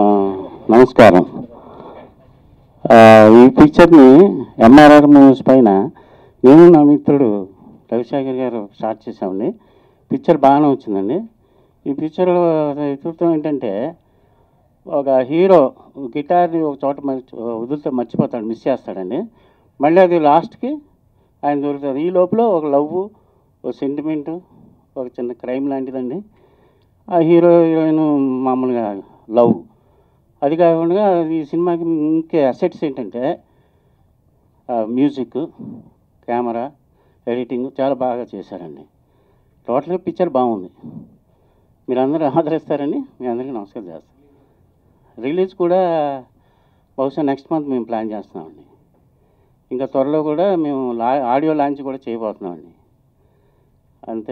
నమస్కారం ఆ, ఈ పిక్చర్ని ఎంఆర్ఆర్ మూవీస్ పైన నేను నా మిత్రుడు రవిశేఖర్ గారు స్టార్ట్ చేసామండి పిక్చర్ బాగానే వచ్చిందండి ఈ పిక్చర్లో చూడటం ఏంటంటే ఒక హీరో గిటార్ని ఒక చోట మర్చి వదిలితే మర్చిపోతాడు మిస్ చేస్తాడండి మళ్ళీ అది లాస్ట్కి ఆయన దొరుకుతుంది ఈ లోపల ఒక లవ్ ఒక సెంటిమెంట్ ఒక చిన్న క్రైమ్ లాంటిదండి ఆ హీరో హీరోయిన్ మామూలుగా లవ్ అది కాకుండా ఈ సినిమాకి ఇంకే అసెట్స్ ఏంటంటే మ్యూజిక్ కెమెరా ఎడిటింగ్ చాలా బాగా చేశారండి టోటల్గా పిక్చర్ బాగుంది మీరందరూ ఆదరిస్తారని మీ అందరికీ నమస్కారం చేస్తాను రిలీజ్ కూడా బహుశా నెక్స్ట్ మంత్ మేము ప్లాన్ చేస్తున్నామండి ఇంకా త్వరలో కూడా మేము లా ఆడియో లాంచ్ కూడా చేయబోతున్నామండి అంతే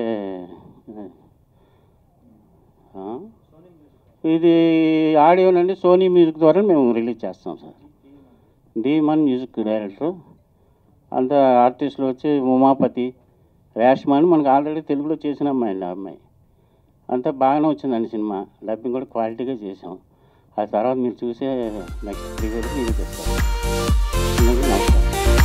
ఆ? ఇది ఆడియో నుండి సోనీ మ్యూజిక్ ద్వారా మేము రిలీజ్ చేస్తాం సార్ డీమన్ మ్యూజిక్ డైరెక్టర్ అంత ఆర్టిస్టులు వచ్చి ఉమాపతి రేష్మా అని మనకు ఆల్రెడీ తెలుగులో చేసిన అమ్మాయి అండి ఆ అమ్మాయి అంతా బాగానే వచ్చిందండి సినిమా డబ్బింగ్ కూడా క్వాలిటీగా చేసాం ఆ తర్వాత మీరు చూసే నెక్స్ట్ ప్రీవియస్ మీరు చెప్తారు అందరికీ నమస్కారం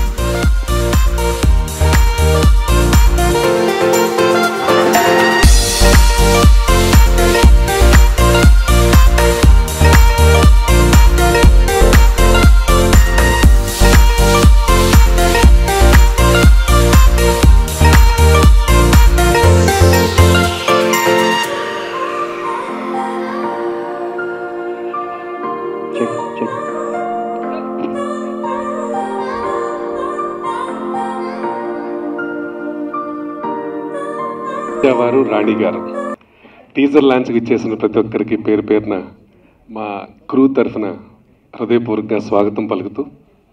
చెక్ చెక్ వారు రాణి గారు టీజర్ లాంచ్కి ఇచ్చేసిన ప్రతి ఒక్కరికి పేరు పేరున మా క్రూ తరఫున హృదయపూర్వకంగా స్వాగతం పలుకుతూ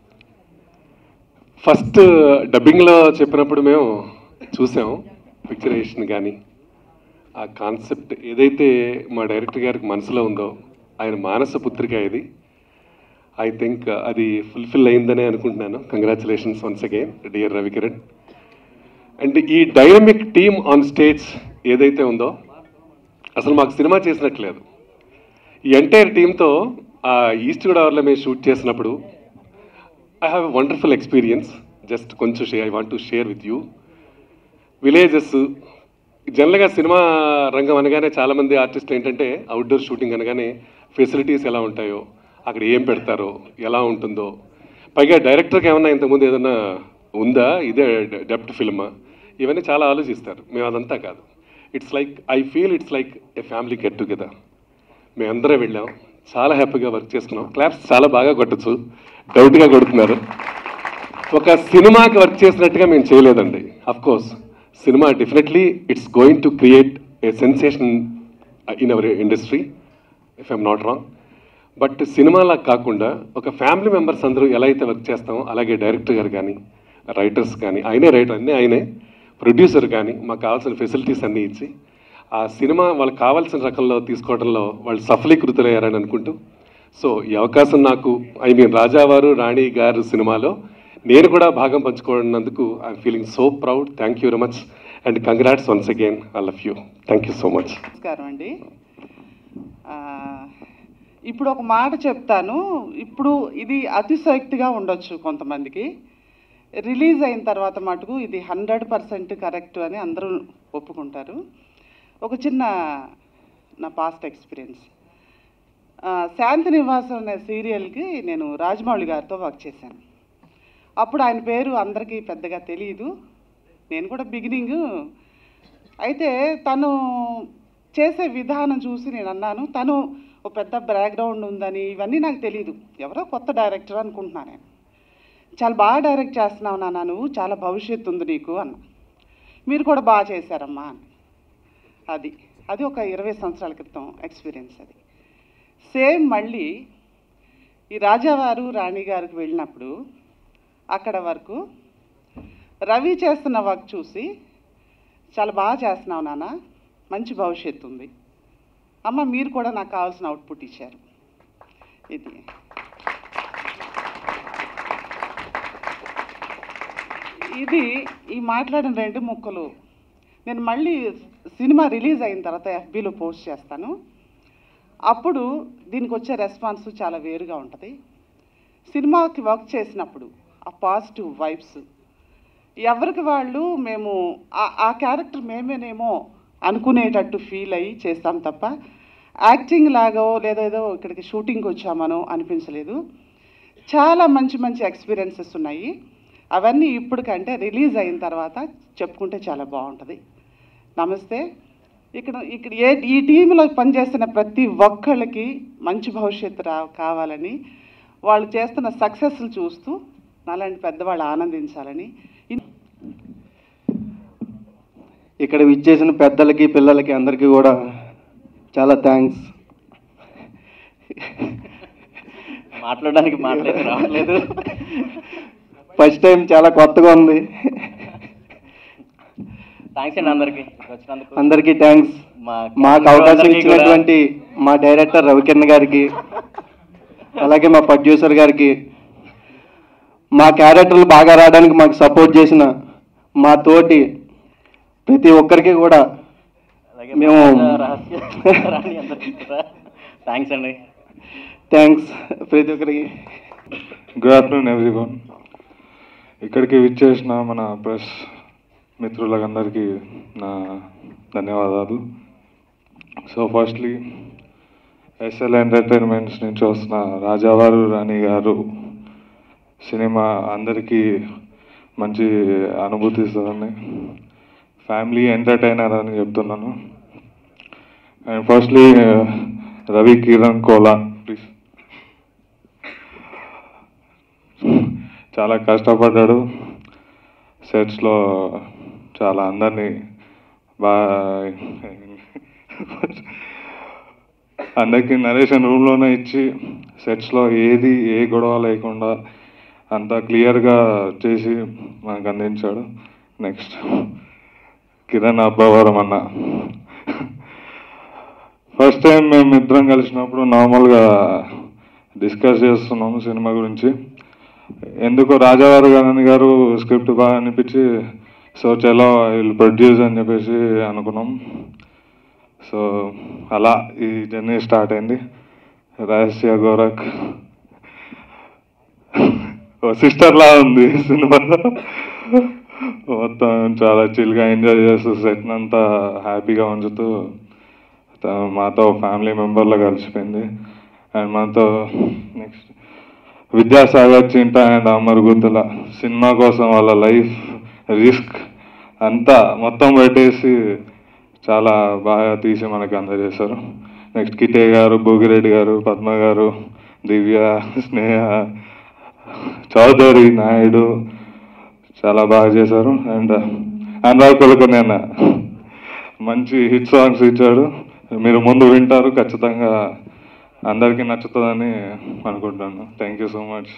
ఫస్ట్ డబ్బింగ్లో చెప్పినప్పుడు మేము చూసాం పిక్చరేషన్ కానీ ఆ కాన్సెప్ట్ ఏదైతే మా డైరెక్టర్ గారికి మనసులో ఉందో ఆయన మానస పుత్రిక ఇది ఐ థింక్ అది ఫుల్ఫిల్ అయిందనే అనుకుంటున్నాను congratulations once again dear Ravikiran and ఈ డైనమిక్ టీమ్ ఆన్ స్టేజ్ ఏదైతే ఉందో అసలు మాకు సినిమా చేసినట్లేదు ఈ ఎంటైర్ టీంతో ఆ ఈస్ట్ గోదావరిలో మేము షూట్ చేసినప్పుడు I have a wonderful experience just కొంచెం share I want to share with you villages జనరల్గా సినిమా రంగం అనగానే చాలామంది ఆర్టిస్టులు ఏంటంటే అవుట్డోర్ షూటింగ్ అనగానే ఫెసిలిటీస్ ఎలా ఉంటాయో అక్కడ ఏం పెడతారో ఎలా ఉంటుందో పైగా డైరెక్టర్కి ఏమన్నా ఇంతకుముందు ఏదన్నా ఉందా ఇదే డెప్ట్ ఫిల్మా ఇవన్నీ చాలా ఆలోచిస్తారు మేము అదంతా కాదు it's like I feel it's like a family get together మేమందరం వెళ్ళాం చాలా హ్యాపీగా వర్క్ చేసుకున్నాం క్లాప్స్ చాలా బాగా కొట్టచ్చు డౌట్గా కొడుతున్నారు ఒక సినిమాకి వర్క్ చేసినట్టుగా మేము చేయలేదండి of course cinema definitely it's going to create a sensation in our industry if I'm not wrong but సినిమాలా కాకుండా ఒక ఫ్యామిలీ మెంబర్స్ అందరూ ఎలా అయితే వర్క్ చేస్తామో అలాగే డైరెక్టర్ గారు కానీ రైటర్స్ కానీ ఆయనే రైటర్ అన్నీ ఆయనే ప్రొడ్యూసర్ కానీ మాకు కావాల్సిన ఫెసిలిటీస్ అన్నీ ఇచ్చి ఆ సినిమా వాళ్ళకి కావాల్సిన రకంలో తీసుకోవడంలో వాళ్ళు సఫలీకృతులయ్యారని అనుకుంటూ సో ఈ అవకాశం నాకు ఐ మీన్ రాజావారు రాణి గారు సినిమాలో నేను కూడా భాగం పంచుకున్నందుకు I'm feeling so proud thank you very much and congrats once again I love you thank you so much నమస్కారం అండి ఆ, ఇప్పుడు ఒక మాట చెప్తాను ఇప్పుడు ఇది అతిశయోక్తిగా ఉండొచ్చు కొంతమందికి రిలీజ్ అయిన తర్వాత మటుకు ఇది హండ్రెడ్ పర్సెంట్ కరెక్ట్ అని అందరూ ఒప్పుకుంటారు ఒక చిన్న నా పాస్ట్ ఎక్స్పీరియన్స్ ఆ, శాంతి నివాసం అనే సీరియల్కి నేను రాజమౌళి గారితో వర్క్ చేశాను అప్పుడు ఆయన పేరు అందరికీ పెద్దగా తెలియదు నేను కూడా బిగినింగ్ అయితే తను చేసే విధానం చూసి నేను అన్నాను తను ఒక పెద్ద బ్యాక్గ్రౌండ్ ఉందని ఇవన్నీ నాకు తెలియదు ఎవరో కొత్త డైరెక్టర్ అనుకుంటున్నాను నేను చాలా బాగా డైరెక్ట్ చేస్తున్నావు నాన్న నువ్వు చాలా భవిష్యత్తు ఉంది నీకు అన్న మీరు కూడా బాగా చేశారమ్మా అని అది అది ఒక ఇరవై సంవత్సరాల క్రితం ఎక్స్పీరియన్స్ అది సేమ్ మళ్ళీ ఈ రాజావారు రాణి గారికి వెళ్ళినప్పుడు అక్కడ వరకు రవి చేస్తున్న వర్క్ చూసి చాలా బాగా చేస్తున్నావు నాన్న మంచి భవిష్యత్తు ఉంది అమ్మ మీరు కూడా నాకు కావాల్సిన అవుట్పుట్ ఇచ్చారు ఇది ఇది ఈ మాట్లాడిన రెండు ముక్కలు నేను మళ్ళీ సినిమా రిలీజ్ అయిన తర్వాత ఎఫ్బీలో పోస్ట్ చేస్తాను అప్పుడు దీనికి వచ్చే రెస్పాన్స్ చాలా వేరుగా ఉంటుంది సినిమాకి వర్క్ చేసినప్పుడు ఆ పాజిటివ్ వైబ్స్ ఎవరికి వాళ్ళు మేము ఆ- ఆ క్యారెక్టర్ మేమేనేమో అనుకునేటట్టు ఫీల్ అయ్యి చేస్తాం తప్ప యాక్టింగ్ లాగో లేదా ఏదో ఇక్కడికి షూటింగ్కి వచ్చామనో అనిపించలేదు చాలా మంచి మంచి ఎక్స్పీరియన్సెస్ ఉన్నాయి అవన్నీ ఇప్పటికంటే రిలీజ్ అయిన తర్వాత చెప్పుకుంటే చాలా బాగుంటుంది నమస్తే ఇక్కడ ఇక్కడ ఏ ఈ టీంలో పనిచేస్తున్న ప్రతి ఒక్కళ్ళకి మంచి భవిష్యత్తు రా కావాలని వాళ్ళు చేస్తున్న సక్సెస్లు చూస్తూ నాలాంటి పెద్దవాళ్ళు ఆనందించాలని ఇన్- ఇక్కడ విచ్చేసిన పెద్దలకి పిల్లలకి అందరికీ కూడా చాలా థ్యాంక్స్ మాట్లాడడానికి మాట్లాడి రావట్లేదు ఫస్ట్ టైం చాలా కొత్తగా ఉంది థ్యాంక్స్ అండి అందరికి ఇక్కడికి వచ్చినందుకు అందరికీ థ్యాంక్స్ మా మాకు అవకాశం అందరికీ కూడా ఇచ్చినటువంటి మా డైరెక్టర్ రవికిరణ్ గారికి అలాగే మా ప్రొడ్యూసర్ గారికి మా క్యారెక్టర్లు బాగా రావడానికి మాకు సపోర్ట్ చేసిన మా తోటి ప్రతి ఒక్కరికి కూడా అలాగే మేము- మా రహస్య రాణి అందరికీ కూడా థ్యాంక్స్ అండి థ్యాంక్స్ ప్రతి ఒక్కరికి గుడ్ ఆఫ్టర్నూన్ ఎవ్రీవన్ ఇక్కడికి విచ్చేసిన మన ప్రెస్ మిత్రులందరికీ నా ధన్యవాదాలు సో ఫస్ట్లీ ఎస్ఎల్ ఎంటర్టైన్మెంట్స్ నుంచి వస్తున్న రాజావారు రాణి గారు సినిమా అందరికీ మంచి అనుభూతి ఇస్తుందండి ఫ్యామిలీ ఎంటర్టైనర్ అని చెప్తున్నాను and firstly Ravi Kiran Kola please చాలా కష్టపడ్డాడు సెట్స్లో చాలా అందరినీ బాగా అందరికీ నరేషన్ రూమ్లోనే ఇచ్చి సెట్స్లో ఏది ఏ గొడవ లేకుండా అంతా క్లియర్గా చేసి మనకు అందించాడు నెక్స్ట్ కిరణ్ అబ్బవరం అన్న ఫస్ట్ టైం మేము ఇద్దరం కలిసినప్పుడు నార్మల్గా డిస్కస్ చేస్తున్నాము సినిమా గురించి ఎందుకో రాజావారు గాని గారు స్క్రిప్ట్ బాగా అనిపించి సో చలో వీళ్ళు ప్రొడ్యూస్ అని చెప్పేసి అనుకున్నాం సో అలా ఈ జర్నీ స్టార్ట్ అయింది రహస్య గోరఖ్ ఓ సిస్టర్ లా ఉంది సినిమాలో మొత్తం చాలా చిల్గా ఎంజాయ్ చేస్తూ సెట్ అంతా హ్యాపీగా ఉంచుతూ త- మాతో ఫ్యామిలీ మెంబర్లో కలిసిపోయింది అండ్ మాతో next Vidyasagar Chinta and Amar Gurthula cinema కోసం వాళ్ళ లైఫ్ రిస్క్ అంతా మొత్తం పెట్టేసి చాలా బాగా తీసి మనకు అందజేశారు నెక్స్ట్ కిటే గారు భోగిరెడ్డి గారు పద్మ గారు దివ్య స్నేహ చౌదరి నాయుడు చాలా బాగా చేశారు అండ్ అనురాగ్ కులకర్ణి అన్న మంచి హిట్ సాంగ్స్ ఇచ్చాడు మీరు ముందు వింటారు ఖచ్చితంగా అందరికీ నచ్చుతుందని అనుకుంటున్నాను thank you so much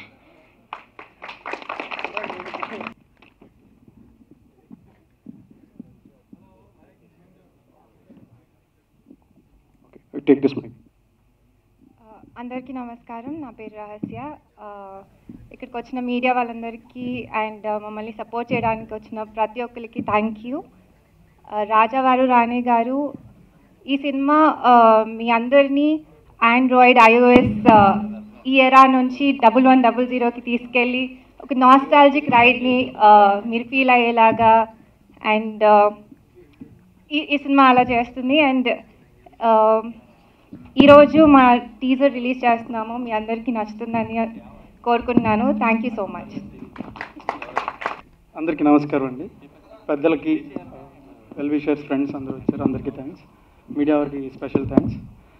take this mike ఆ, అందరికీ నమస్కారం నా పేరు రహస్య ఆ, ఇక్కడికి వచ్చిన మీడియా వాళ్ళందరికీ అండ్ మమ్మల్ని సపోర్ట్ చేయడానికి వచ్చిన ప్రతి ఒక్కరికి థ్యాంక్ యూ రాజావారు రాణి గారు ఈ సినిమా ఆ, మీ అందరినీ ఆండ్రాయిడ్ ఐఓఎస్ ఈ ఎరా నుంచి డబుల్ వన్ డబుల్ జీరోకి తీసుకెళ్ళి ఒక నాస్టాలజిక్ రైడ్ని మీరు ఫీల్ అయ్యేలాగా అండ్ ఈ ఈ సినిమా అలా చేస్తుంది అండ్ ఈరోజు మా టీజర్ రిలీజ్ చేస్తున్నాము మీ అందరికీ నచ్చుతుందని కోరుకుంటున్నాను థ్యాంక్ యూ సో మచ్ అందరికీ నమస్కారం అండి పెద్దలకి వెల్ విషర్స్ ఫ్రెండ్స్ అందరూ వచ్చారు అందరికీ థ్యాంక్స్ మీడియా వారికి స్పెషల్ థ్యాంక్స్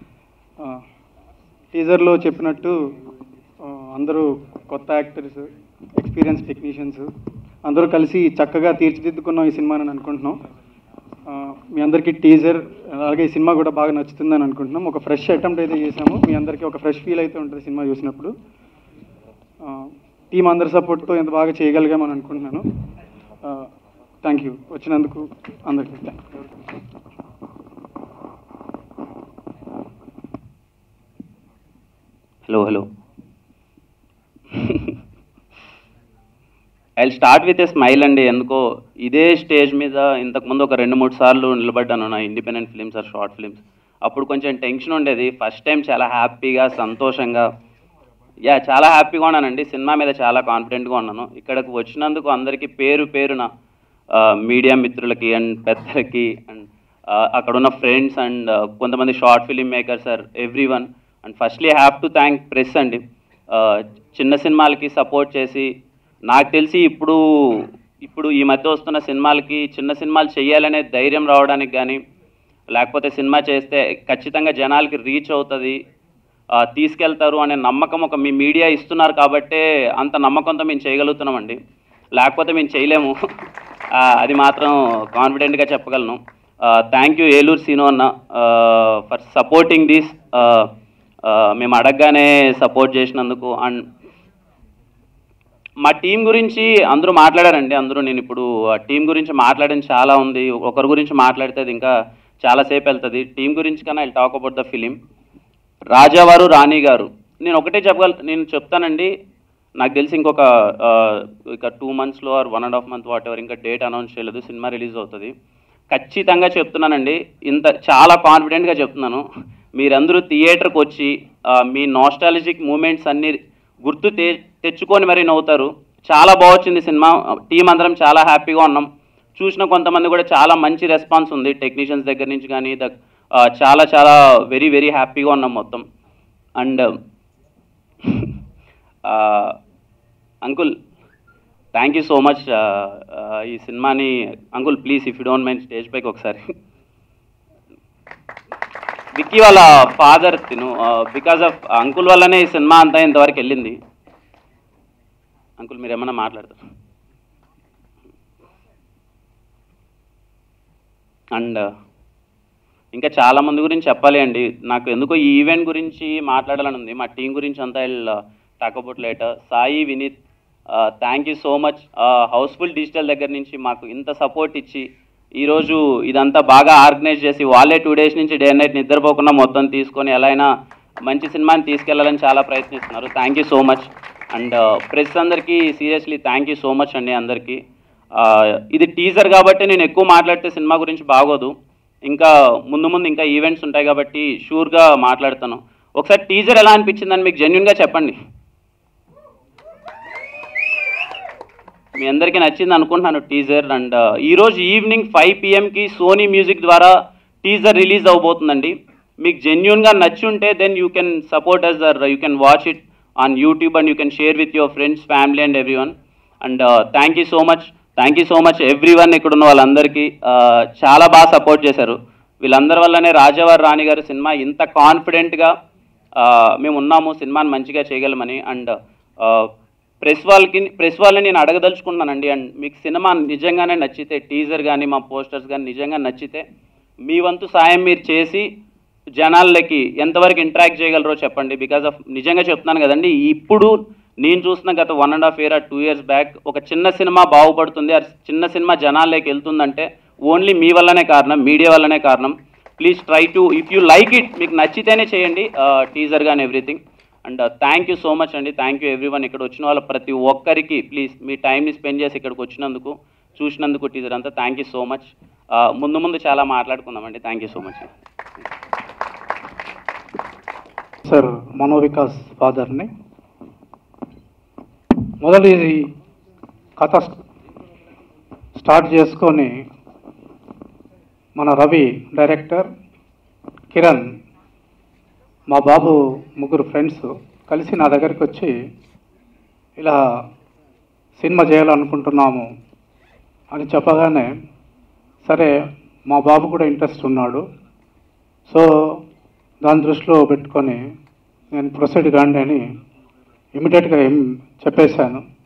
టీజర్లో చెప్పినట్టు ఆ, అందరూ కొత్త యాక్టర్స్ ఎక్స్పీరియన్స్ టెక్నీషియన్స్ అందరూ కలిసి చక్కగా తీర్చిదిద్దుకున్నాం ఈ సినిమాని అనుకుంటున్నాం ఆ, మీ అందరికీ టీజర్ అలాగే ఈ సినిమా కూడా బాగా నచ్చుతుందని అనుకుంటున్నాం ఒక ఫ్రెష్ అటెంప్ట్ అయితే చేసాము మీ అందరికీ ఒక ఫ్రెష్ ఫీల్ అయితే ఉంటుంది సినిమా చూసినప్పుడు టీం అందరి సపోర్ట్తో ఎంత బాగా చేయగలిగామని అనుకుంటున్నాను థ్యాంక్ యూ వచ్చినందుకు అందరికీ thank hello hello I start with a smile అండి ఎందుకో ఇదే స్టేజ్ మీద ఇంతకుముందు ఒక రెండు మూడు సార్లు నిలబడ్డాను నా independent films or short films అప్పుడు కొంచెం టెన్షన్ ఉండేది ఫస్ట్ టైం చాలా హ్యాపీగా సంతోషంగా యా చాలా హ్యాపీగా ఉన్నానండి సినిమా మీద చాలా కాన్ఫిడెంట్గా ఉన్నాను ఇక్కడికి వచ్చినందుకు అందరికీ పేరు పేరున మీడియా మిత్రులకి అండ్ పెద్దలకి అండ్ అక్కడ ఉన్న ఫ్రెండ్స్ అండ్ కొంతమంది short film makers or every one and firstly have to thank press అండి Uh, చిన్న సినిమాలకి సపోర్ట్ చేసి నాకు తెలిసి ఇప్పుడు ఇప్పుడు ఈ మధ్య వస్తున్న సినిమాలకి చిన్న సినిమాలు చేయాలనే ధైర్యం రావడానికి కానీ లేకపోతే సినిమా చేస్తే ఖచ్చితంగా జనాలకి రీచ్ అవుతుంది ఆ, తీసుకెళ్తారు అనే నమ్మకం ఒక మీ మీడియా ఇస్తున్నారు కాబట్టే అంత నమ్మకంతో మేము చేయగలుగుతున్నామండి లేకపోతే మేము చేయలేము ఆ, అది మాత్రం కాన్ఫిడెంట్గా చెప్పగలను థ్యాంక్ యూ ఏలూరు సీను అన్న ఫర్ సపోర్టింగ్ దిస్ మేము అడగగానే సపోర్ట్ చేసినందుకు అండ్ మా టీం గురించి అందరూ మాట్లాడారండి అందరూ నేను ఇప్పుడు ఆ టీం గురించి మాట్లాడడం చాలా ఉంది ఒకరి గురించి మాట్లాడితే అది ఇంకా చాలాసేపు వెళ్తుంది టీం గురించి కన్నా I talk about the film Rajavaru Rani గారు నేను ఒకటే చెప్పగల నేను చెప్తానండి నాకు తెలిసి ఇంకొక ఆ, ఇక టూ మంత్స్లో or one and half month whatever ఇంకా డేట్ అనౌన్స్ చేయలేదు సినిమా రిలీజ్ అవుతుంది ఖచ్చితంగా చెప్తున్నానండి ఇంత చాలా కాన్ఫిడెంట్గా చెప్తున్నాను మీరందరూ థియేటర్కి వచ్చి ఆ, మీ నాస్టాలజిక్ మూమెంట్స్ అన్ని గుర్తు తె తెచ్చుకొని మరీ నవ్వుతారు చాలా బాగొచ్చింది సినిమా టీం అందరం చాలా హ్యాపీగా ఉన్నాం చూసిన కొంతమంది కూడా చాలా మంచి రెస్పాన్స్ ఉంది టెక్నీషియన్స్ దగ్గర నుంచి కానీ ద ఆ, చాలా చాలా వెరీ వెరీ హ్యాపీగా ఉన్నాం మొత్తం and uncle thank you so much ఈ సినిమాని uncle please if you don't mind stage పైకి ఒకసారి విక్కీ వాళ్ళ ఫాదర్ తిను బికాజ్ ఆఫ్ అంకుల్ వల్లనే ఈ సినిమా అంతా ఇంతవరకు వెళ్ళింది అంకుల్ మీరు ఏమన్నా మాట్లాడతారు అండ్ ఇంకా చాలా మంది గురించి చెప్పాలి అండి నాకు ఎందుకో ఈ ఈవెంట్ గురించి మాట్లాడాలని ఉంది మా టీం గురించి అంతా talk about later Sai Vineeth thank you so much housefull digital దగ్గర నుంచి మాకు ఇంత సపోర్ట్ ఇచ్చి ఈరోజు ఇదంతా బాగా ఆర్గనైజ్ చేసి వాళ్ళే టూ డేస్ నుంచి డే నైట్ నిద్రపోకుండా మొత్తం తీసుకొని ఎలా అయినా మంచి సినిమాని తీసుకెళ్లాలని చాలా ప్రయత్నిస్తున్నారు thank you so much and press అందరికీ seriously thank you so much అండి అందరికీ ఆ, ఇది టీజర్ కాబట్టి నేను ఎక్కువ మాట్లాడితే సినిమా గురించి బాగోదు ఇంకా ముందు ముందు ఇంకా ఈవెంట్స్ ఉంటాయి కాబట్టి షూర్గా మాట్లాడతాను ఒకసారి టీజర్ ఎలా అనిపించిందని మీకు జెన్యున్గా చెప్పండి మీ అందరికీ నచ్చింది అనుకుంటున్నాను టీజర్ అండ్ ఈరోజు ఈవినింగ్ ఫైవ్ పిఎంకి సోనీ మ్యూజిక్ ద్వారా టీజర్ రిలీజ్ అవబోతుందండి మీకు జెన్యున్గా నచ్చి ఉంటే then you can support us there you can watch it on YouTube and you can share with your friends family and every one and thank you so much thank you so much everyone ఇక్కడ ఉన్న వాళ్ళందరికీ uh, చాలా బాగా support చేశారు వీళ్ళందరి వల్లనే రాజావారి రాణి గారు cinema ఇంత కాన్ఫిడెంట్గా మేము ఉన్నాము సినిమాని మంచిగా చేయగలమని అండ్ ప్రెస్ వాళ్ళకి ప్రెస్ వాళ్ళని నేను అడగదలుచుకున్నానండి అండ్ మీకు సినిమా నిజంగానే నచ్చితే టీజర్ కానీ మా పోస్టర్స్ కానీ నిజంగా నచ్చితే మీ వంతు సాయం మీరు చేసి జనాలకి ఎంతవరకు ఇంటరాక్ట్ చేయగలరో చెప్పండి బికాజ్ ఆఫ్ నిజంగా చెప్తున్నాను కదండి ఇప్పుడు నేను చూసిన గత one and half year two years back ఒక చిన్న సినిమా బాగుపడుతుంది ఆ చిన్న సినిమా జనాల్లోకి వెళ్తుందంటే ఓన్లీ మీ వల్లనే కారణం మీడియా వల్లనే కారణం please try to if you like it మీకు నచ్చితేనే చేయండి టీజర్ కానీ everything and thank you so much అండి థ్యాంక్ యూ ఎవ్రీవన్ ఇక్కడ వచ్చిన వాళ్ళ ప్రతి ఒక్కరికి ప్లీజ్ మీ టైంని స్పెండ్ చేసి ఇక్కడికి వచ్చినందుకు చూసినందుకు టీజర్ అంతా థ్యాంక్ యూ సో మచ్ ముందు ముందు చాలా మాట్లాడుకుందామండి thank you so much sir Manovikas ఫాదర్ని మొదలు ఇది కథ స్టార్ట్ చేసుకొని మన రవి డైరెక్టర్ కిరణ్ మా బాబు ముగ్గురు ఫ్రెండ్స్ కలిసి నా దగ్గరికి వచ్చి ఇలా సినిమా చేయాలనుకుంటున్నాము అని చెప్పగానే సరే మా బాబు కూడా ఇంట్రెస్ట్ ఉన్నాడు సో దాని దృష్టిలో పెట్టుకొని నేను ప్రొసీడ్ కాండి అని ఇమీడియట్గా ఏం చెప్పేశాను